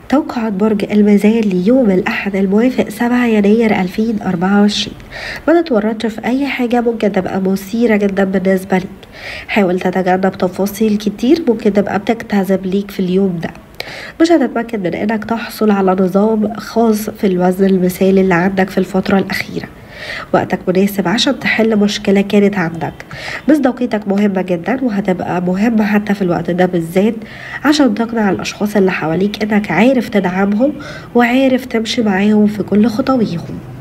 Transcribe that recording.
توقعات برج الميزان ليوم الأحد الموافق 7 يناير 2024 ما تتورطش في أي حاجة ممكن تبقى مثيرة جدا بالنسبة ليك حاول تتجنب تفاصيل كتير ممكن تبقى بتجتذب ليك في اليوم ده مش هتتمكن من انك تحصل على نظام خاص في الوزن المثالي اللي عندك في الفترة الأخيرة وقتك مناسب عشان تحل مشكلة كانت عندك مصداقيتك مهمة جدا وهتبقى مهمة حتى في الوقت ده بالذات عشان تقنع الأشخاص اللي حواليك إنك عارف تدعمهم وعارف تمشي معاهم في كل خطويهم